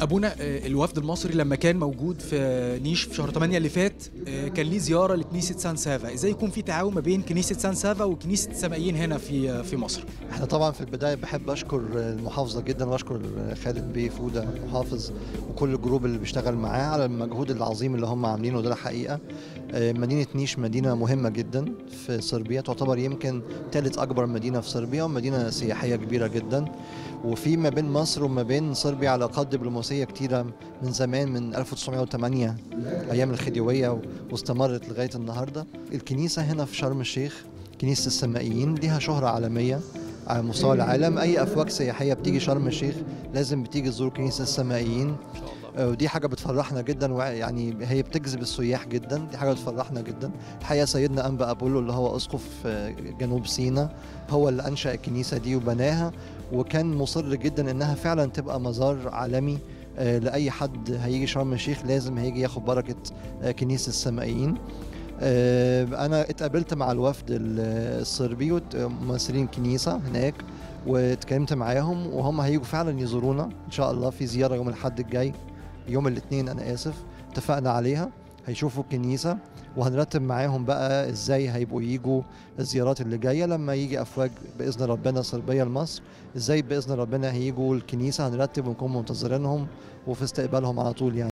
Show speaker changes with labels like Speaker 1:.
Speaker 1: ابونا آه، الوفد المصري لما كان موجود في نيش في شهر 8 اللي فات آه، كان ليه زياره لكنيسه سان سافا ازاي يكون في تعاون ما بين كنيسه سان سافا وكنيسه السمائيين هنا في آه، في مصر
Speaker 2: احنا طبعا في البدايه بحب اشكر المحافظه جدا واشكر خالد بيه فوده محافظ وكل الجروب اللي بيشتغل معاه على المجهود العظيم اللي هم عاملينه ده الحقيقه آه، مدينه نيش مدينه مهمه جدا في صربيا تعتبر يمكن ثالث اكبر مدينه في صربيا ومدينه سياحيه كبيره جدا وفي ما بين مصر وما بين صربيا علاقات دبلوماسيه كتيره من زمان من 1908 ايام الخديويه واستمرت لغايه النهارده الكنيسه هنا في شرم الشيخ كنيسه السمائيين ليها شهره عالميه على مستوى العالم اي افواج سياحيه بتيجي شرم الشيخ لازم بتيجي تزور كنيسه السمائيين آه، ودي حاجه بتفرحنا جدا ويعني هي بتجذب السياح جدا دي حاجه بتفرحنا جدا الحقيقه سيدنا انبا ابولو اللي هو اسقف آه، جنوب سيناء هو اللي انشا الكنيسه دي وبناها وكان مصر جدا انها فعلا تبقى مزار عالمي آه، لاي حد هيجي شرم الشيخ لازم هيجي ياخد بركه آه، كنيسه السمائيين آه، انا اتقابلت مع الوفد ال- الصربي وت- ممثلين كنيسه هناك واتكلمت معاهم وهم هيجوا فعلا يزورونا ان شاء الله في زياره يوم الاحد الجاي يوم الاثنين انا اسف اتفقنا عليها هيشوفوا الكنيسه وهنرتب معاهم بقى ازاي هيبقوا يجوا الزيارات اللي جايه لما يجي افواج باذن ربنا صربيه لمصر ازاي باذن ربنا هيجوا الكنيسه هنرتب ونكون منتظرينهم وفي استقبالهم على طول يعني